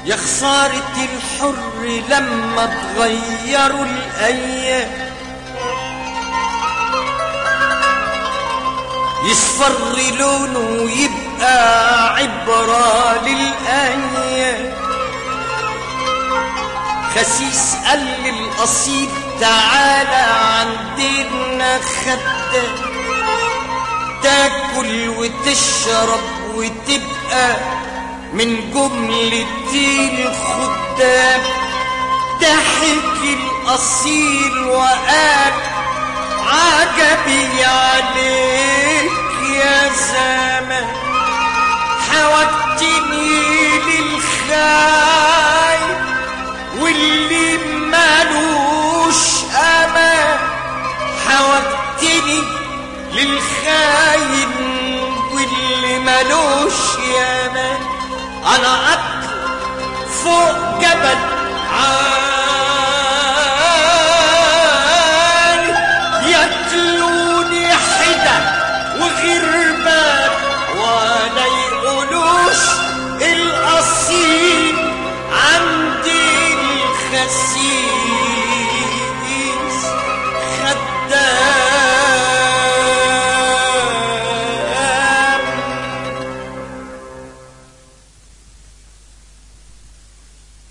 يا خسارة الحر لما تغيروا الأيام يصفر لونه ويبقى عبرة للأيام خسيس قال للقصيد تعالى عندنا خدام تاكل وتشرب وتبقى من جملة الخدام ضحك الأصيل وقال عجبي عليك يا زمان حوجتني للخاي واللي مالوش امان حوجتني للخاين واللي مالوش يامان انا اطلع فوق جبل